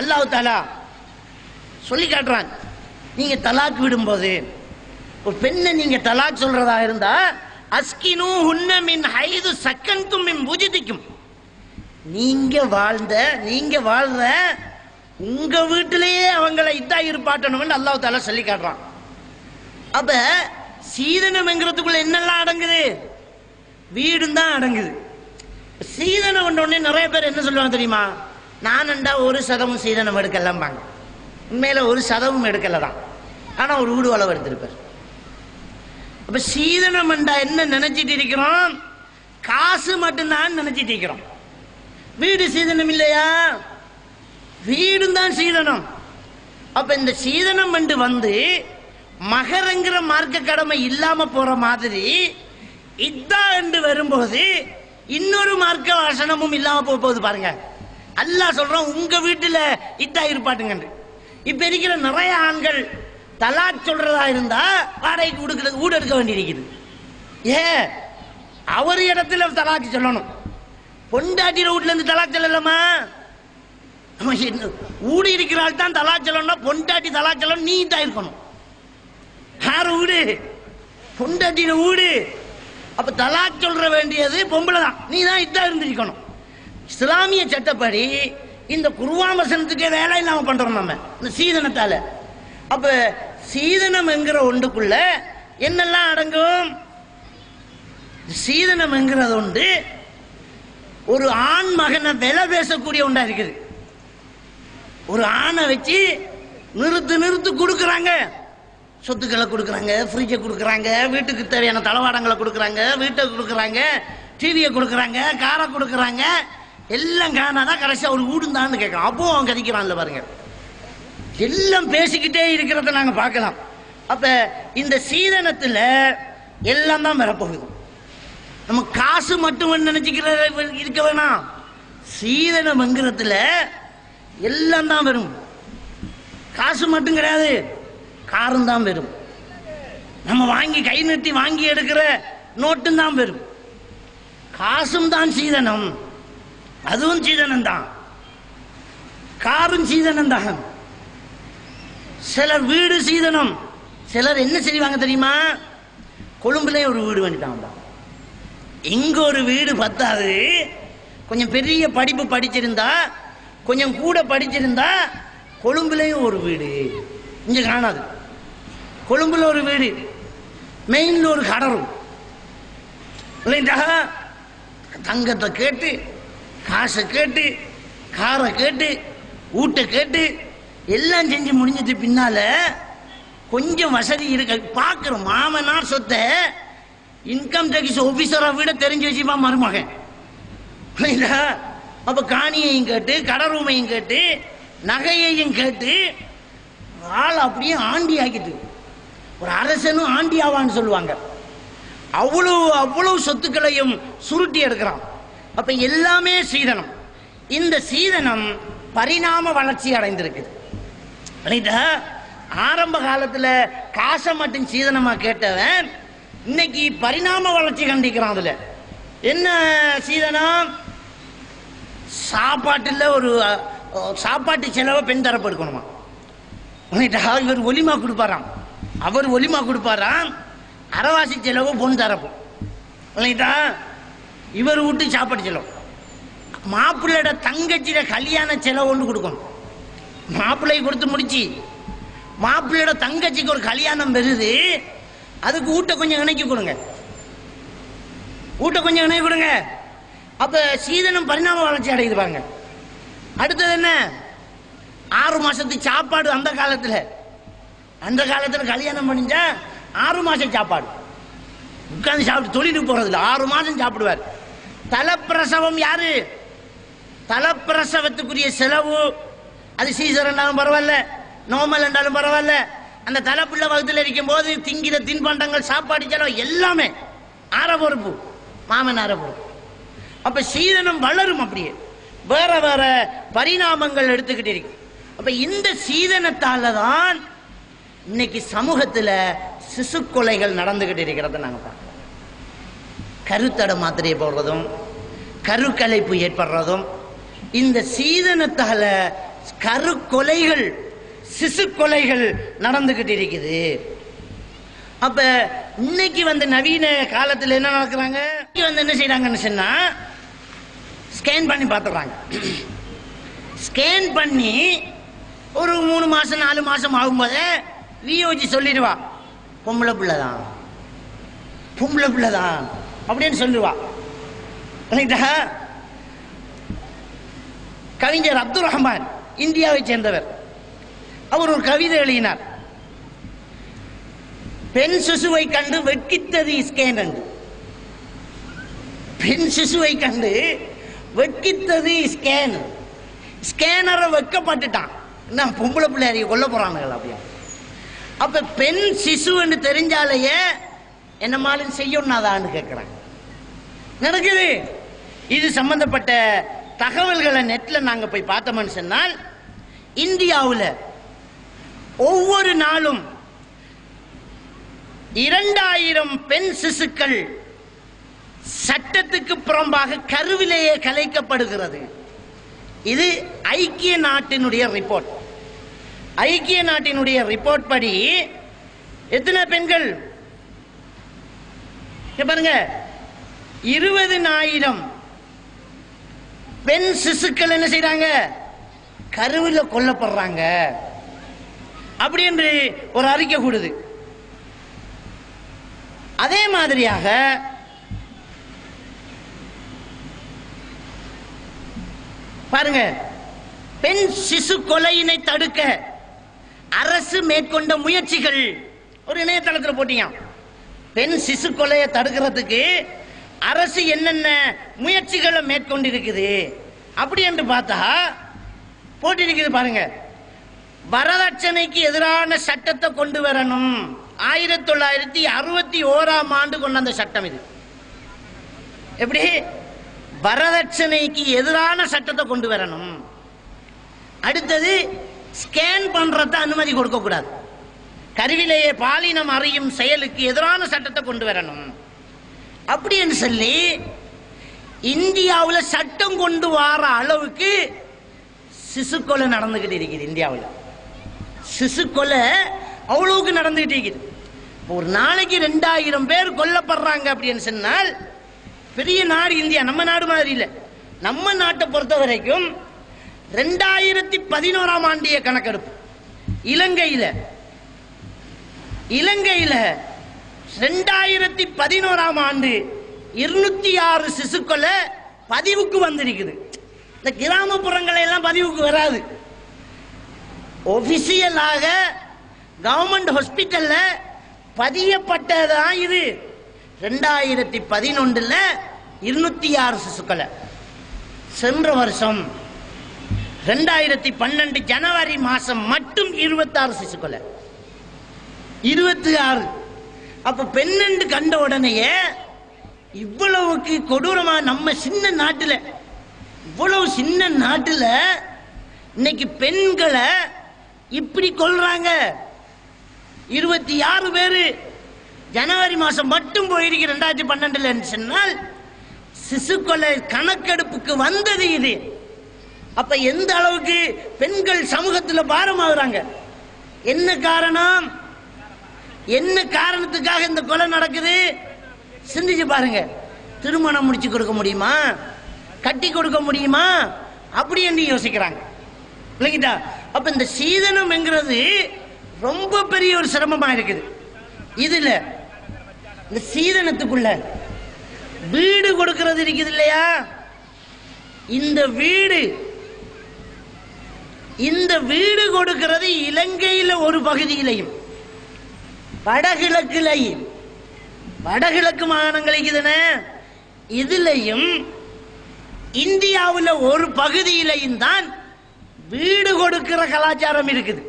அல்லாஹ் தாலா சொல்லி காட்டுறான் நீங்க தலாக் விடும்போது ஒரு பெண்ணை நீங்க தலாக் சொல்றதா இருந்தா அஸ்கினு ஹுன்ன மின் ஹைது சக்கந்தும் மின் புஜிதிக்கும் நீங்க வாழ்ந்த நீங்க வாழ்ற உங்க வீட்டிலேயே அவங்களை இதா இருப்பாட்டணும்னு அல்லாஹ் தாலா சொல்லி காட்டுறான் அப்ப சீதனம்ங்கிறதுக்குள்ள என்னெல்லாம் அடங்குது வீடும் தான் அடங்குது சீதனம் வந்த உடனே நிறைய பேர் என்ன சொல்லுவாங்க தெரியுமா நானண்டா ஒரு சதமும் சீதனம் எடுக்கலாம்பாங்க உண்மையில ஒரு சதமும் எடுக்கல தான் ஆனா ஒரு வீடு அளவு எடுத்திருப்பார் அப்ப சீதனம் என்றா என்ன நினைச்சிட்டு இருக்கிறோம் காசு மட்டும்தான் நினைச்சிட்டு இருக்கிறோம் வீடு சீதனம் இல்லையா வீடும் தான் சீதனம் அப்ப இந்த சீதனம் என்று வந்து மகரங்கிற மார்க்க கடமை இல்லாம போற மாதிரி இதா என்று வரும்போது இன்னொரு மார்க்க வசனமும் இல்லாம போக போகுது பாருங்க அல்லாஹ் சொல்றோம் உங்க வீட்டுல இதா இருப்பாட்டுங்க இப்ப இருக்கிற நிறைய ஆண்கள் தலாக் சொல்றதா இருந்தா வாடகைக்கு கொடுக்கறது வீடு எடுக்க வேண்டியிருக்குது ஏ அவர் இடத்துல தலாக் சொல்லணும் பொண்டாட்டியில வீட்டுல இருந்து தலாக் சொல்லலாமா நம்ம என்ன, ஊடு இருக்கிறாள் தான் தலாச்சலம்னா பொண்டாட்டி தலாச்சலம் நீ தான் இருக்கணும் யார் வீடு பொண்டாட்டின வீடு அப்ப தலாக் சொல்ற வேண்டியது பொம்பளை தான் நீ தான் இதான் இருந்திருக்கணும் இஸ்லாமிய சட்டப்படி இந்த குருவான் வசனத்துக்கே வேலை இல்லாம பண்றோம் நம்ம இந்த சீதனத்தால அப்ப சீதனம் என்கிற ஒன்றுக்குள்ள என்னெல்லாம் அடங்கும் சீதனம் என்கிறது ஒன்று ஒரு ஆண் மகனை விலை பேசக்கூடிய ஒன்றா இருக்குது ஒரு ஆணை வச்சு நிறுத்து நிறுத்து கொடுக்குறாங்க சொத்துக்களை கொடுக்குறாங்க ஃப்ரிட்ஜை கொடுக்குறாங்க வீட்டுக்கு தேவையான தளவாடங்களை கொடுக்குறாங்க வீட்டை கொடுக்குறாங்க டிவியை கொடுக்குறாங்க காரை கொடுக்குறாங்க எல்லாம் காணாதான் கடைசியாக ஒரு வீடுந்தான்னு கேட்கலாம் அப்போ அவன் கதிக்கிறான்ல பாருங்க எல்லாம் பேசிக்கிட்டே இருக்கிறத நாங்கள் பார்க்கலாம் அப்ப இந்த சீதனத்தில் எல்லாம் தான் வரப்போகுது நம்ம காசு மட்டும் நினைச்சுக்கிற இருக்க வேணாம் சீதனம்ங்கிறதுல எல்லாம் தான் வரும் காசு மட்டும் கிடையாது காரும் தான் வரும் நம்ம வாங்கி கை நிறுத்தி வாங்கி எடுக்கிற நோட்டும் தான் வரும் காசும் தான் சீதனம் அதுவும் சீதனம் தான் காரும் சீதனம் தான் சிலர் வீடு சீதனம் சிலர் என்ன செய்வாங்க தெரியுமா கொழும்புல ஒரு வீடு வேண்டிட்டாங்க இங்க ஒரு வீடு பத்தாது கொஞ்சம் பெரிய படிப்பு படிச்சிருந்தா கொஞ்சம் கூட படிச்சிருந்தா கொழும்புலயும் ஒரு வீடு இங்க காணாது கொழும்புல ஒரு வீடு மெயின்ல ஒரு கடரும் இல்லைண்டா தங்கத்தை கேட்டு காசை கேட்டு காரை கேட்டு ஊட்ட கேட்டு எல்லாம் செஞ்சு முடிஞ்சது பின்னால கொஞ்சம் வசதி இருக்க பார்க்குற மாமனார் சொத்தை இன்கம் டேக்ஸ் ஆஃபீஸரை விட தெரிஞ்சு வச்சுப்பான் மருமகன் புரியுதா? அப்ப காணியையும் கேட்டு கடரூமையும் கேட்டு நகையையும் கேட்டு ஆள் அப்படியே ஆண்டி ஆக்கிட்டு ஒரு அரசனும் ஆண்டி ஆவான்னு சொல்லுவாங்க அவ்வளவு அவ்வளவு சொத்துக்களையும் சுருட்டி எடுக்கிறான் அப்ப எல்லாமே சீதனம் இந்த சீதனம் பரிணாம வளர்ச்சி அடைந்திருக்குது ரைட்டா? ஆரம்ப காலத்துல காசை மட்டும் சீதனமா கேட்டவன் இன்னைக்கு பரிணாம வளர்ச்சி கண்டிக்கிறான் அதுல என்ன சீதனம் சாப்பாட்டுல ஒரு அஹ், சாப்பாட்டு செலவை பெண் தரப்பு எடுக்கணுமா ரைட்டா? இவர் ஒலிமா கொடுப்பாராம் அவர் ஒலிமா கொடுப்பாராம் அரவாசி செலவு பொன் தரப்பு ரைட்டா? இவர் விட்டு சாப்பாட்டு செலவு மாப்பிள்ளையோட தங்கச்சியில கல்யாண செலவு ஒன்று கொடுக்கணும் மாப்பிள்ளை கொடுத்து முடிச்சு மாப்பிள்ளையோட தங்கச்சிக்கு ஒரு கல்யாணம் பெறுது அதுக்கு ஊட்ட கொஞ்சம் இணைக்கி கொடுங்க ஊட்ட கொஞ்சம் இணைக்கி கொடுங்க அப்ப சீதனம் பரிணாம வளர்ச்சி அடையுது பாருங்க அடுத்தது என்ன ஆறு மாசத்து சாப்பாடு அந்த காலத்துல அந்த காலத்துல கல்யாணம் பண்ணிஞ்சா ஆறு மாசம் சாப்பாடு உட்கார்ந்து சாப்பிட்டு தொழிலுக்கு போறது இல்ல ஆறு மாசம் சாப்பிடுவார் தலப்பிரசவம் யாரு தலப்பிரசவத்துக்குரிய செலவு அது சீசர் என்றாலும் பரவாயில்ல நோமல் என்றாலும் பரவாயில்ல அந்த தலைப்புள்ள வகுத்தில் இருக்கும் போது திங்கிற தின்பண்டங்கள் சாப்பாடு செலவு எல்லாமே ஆற பொறுப்பு மாமன் ஆற பொறுப்பு அப்ப சீதனம் வளரும் அப்படியே வேற வேற பரிணாமங்கள் எடுத்துக்கிட்டு இருக்கு அப்ப இந்த சீதனத்தால தான் இன்னைக்கு சமூகத்துல சிசு கொலைகள் நடந்துகிட்டு இருக்கிறத நாங்க பார்க்கிறோம் கருத்தடை மாத்திரை போடுறதும் கருக்கலைப்பு ஏற்படுறதும் இந்த சீதனத்தால கரு கொலைகள் சிசு கொலைகள் நடந்துகிட்டு இருக்குது அப்ப இன்னைக்கு வந்து நவீன காலத்துல என்ன நடக்கிறாங்க இன்னைக்கு வந்து என்ன செய்றாங்கன்னு சொன்னா ஸ்கேன் பண்ணி பார்த்துறாங்க ஸ்கேன் பண்ணி ஒரு மூணு மாசம் நாலு மாசம் ஆகும்போதே விஓஜி சொல்லிடுவா பொம்பளை பிள்ளை தான் பொம்பளை பிள்ளை தான் அப்படின்னு சொல்லுவா ரைட்டா கவிஞர் அப்துல் ரஹ்மான் இந்தியாவை சேர்ந்தவர் அவர் ஒரு கவிதை எழுதினார் பெண் சிசுவை கண்டு வெட்கித்தது ஸ்கேன் என்று பெண் சிசுவை கண்டு வெட்கித்தது ஸ்கேன் ஸ்கேனரை வெட்கப்பட்டுட்டான் நான் பொம்பளை பிள்ளையாரிய கொல்ல போறானுங்களா அப்படியே அப்ப பெண் சிசுன்னு தெரிஞ்சாலேயே என்ன மாதிரி செய்யணும்னாதான்னு கேட்கிறாங்க நடக்குது இது சம்பந்தப்பட்ட தகவல்களை நெட்ல நாங்க போய் பார்த்தோம்னு சொன்னால் இந்தியாவில் ஒவ்வொரு நாளும் இரண்டாயிரம் பெண் சிசுக்கள் சட்டத்துக்கு புறம்பாக கருவிலேயே கலைக்கப்படுகிறது இது ஐக்கிய நாட்டினுடைய ரிப்போர்ட் ஐக்கிய நாட்டினுடைய ரிப்போர்ட் படி எத்தனை பெண்கள் இங்க பாருங்க இருபதினாயிரம் பெண் சிசுக்கள் என்ன செய்றாங்க கருவில் கொல்லப்படுறாங்க அப்படி என்று ஒரு அறிக்கை கூடுது அதே மாதிரியாக பாருங்க பெண் சிசு கொலையினை தடுக்க அரசு மேற்கொண்ட முயற்சிகள் ஒரு இணையதளத்தில் போட்டீங்க பெண் சிசு கொலையை தடுக்கிறதுக்கு அரசு என்னென்ன முயற்சிகளை மேற்கொண்டிருக்குது அப்படி என்று பார்த்தா போட்டிருக்குது பாருங்க வரதட்சணைக்கு எதிரான சட்டத்தை கொண்டு வரணும் ஆயிரத்தி தொள்ளாயிரத்தி அறுபத்தி ஓராம் ஆண்டு கொண்ட அந்த சட்டம் இது எப்படி வரதட்சணைக்கு எதிரான சட்டத்தை கொண்டு வரணும் அடுத்தது ஸ்கேன் பண்றத அனுமதி கொடுக்க கூடாது கருவிலேயே பாலினம் அறியும் செயலுக்கு எதிரான சட்டத்தை கொண்டு வரணும் அப்படின்னு சொல்லி இந்தியாவில் சட்டம் கொண்டு வர அளவுக்கு சிசு கொலை நடந்துகிட்டு இருக்குது இந்தியாவில் சிசு கொலை அவ்வளவுக்கு நடந்துகிட்டு இருக்குது இப்போ ஒரு நாளைக்கு ரெண்டாயிரம் பேர் கொல்லப்படுறாங்க அப்படின்னு சொன்னால் பெரிய நாடு இந்தியா நம்ம நாடு மாதிரி இல்லை நம்ம நாட்டை பொறுத்த வரைக்கும் ரெண்டாயிரத்தி பதினோராம் ஆண்டிய கணக்கெடுப்பு இலங்கையில் இலங்கையில் ரெண்டாயிரத்தி பதினோராம் ஆண்டு இருநூத்தி ஆறு சிசுக்களை பதிவுக்கு வந்திருக்குது இந்த கிராமப்புறங்களை எல்லாம் பதிவுக்கு வராது ஒபிசியலாக கவர்மெண்ட் ஹாஸ்பிட்டல்ல பதியப்பட்டதான் இது ரெண்டாயிரத்தி பதினொன்றுல இருநூத்தி ஆறு சிசுக்களை சென்ற வருஷம் ரெண்டாயிரத்தி பன்னெண்டு ஜனவரி மாசம் மட்டும் இருபத்தாறு சிசுக்களை இருபத்தி ஆறு அப்ப பெண்ணெண்டு கண்ட உடனேயே இவ்வளவுக்கு கொடூரமா நம்ம சின்ன நாட்டுல இவ்வளவு சின்ன நாட்டுல இன்னைக்கு பெண்களை இப்படி கொல்றாங்க இருபத்தி ஆறு பேரு ஜனவரி மாசம் மட்டும் போயிருக்கு ரெண்டாயிரத்தி பன்னெண்டுல சொன்னால் சிசு கொலை கணக்கெடுப்புக்கு வந்தது இது அப்ப எந்த அளவுக்கு பெண்கள் சமூகத்தில் பாரமாகறாங்க என்ன காரணம் என்ன காரணத்துக்காக இந்த கொலை நடக்குது சிந்திச்சு பாருங்க திருமணம் முடிச்சு கொடுக்க முடியுமா கட்டி கொடுக்க முடியுமா அப்படி என்று யோசிக்கிறாங்க இல்லைங்கிட்டா அப்ப இந்த சீதனம்ங்கிறது ரொம்ப பெரிய ஒரு சிரமமா இருக்குது இதுல இந்த சீதனத்துக்குள்ள வீடு கொடுக்கிறது இருக்குது இல்லையா இந்த வீடு இந்த வீடு கொடுக்கிறது இலங்கையில ஒரு பகுதியிலையும் வடகிழக்குலையும் வடகிழக்கு மாகாணங்களுக்கு இதுன இதுலையும் இந்தியாவில் ஒரு பகுதியிலையும் தான் வீடு கொடுக்கிற கலாச்சாரம் இருக்குது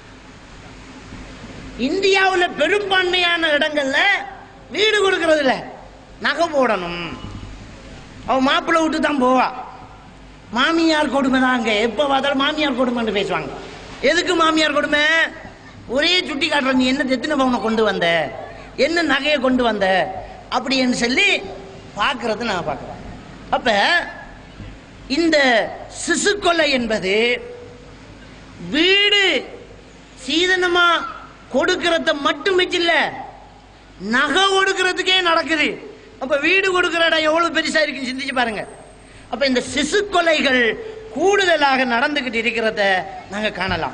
இந்தியாவில் பெரும்பான்மையான இடங்கள்ல வீடு கொடுக்கறது இல்ல நகை போடணும் அவ மாப்பிள்ளை விட்டு தான் போவா மாமியார் கொடுமை தான் அங்க எப்ப பார்த்தாலும் மாமியார் கொடுமைன்னு பேசுவாங்க எதுக்கு மாமியார் கொடுமை ஒரே சுட்டி காட்டுற நீ என்ன எத்தனை பவுனை கொண்டு வந்த என்ன நகையை கொண்டு வந்த அப்படின்னு சொல்லி பார்க்கறது நான் பார்க்குறேன் அப்ப இந்த சிசு கொலை என்பது வீடு சீதனமா கொடுக்கறத மட்டும் வச்சில்ல நகை கொடுக்கறதுக்கே நடக்குது அப்ப வீடு கொடுக்கிற இடம் எவ்வளவு பெருசா இருக்குன்னு சிந்திச்சு பாருங்க அப்ப இந்த சிசு கொலைகள் கூடுதலாக நடந்துகிட்டு இருக்கிறத நாங்க காணலாம்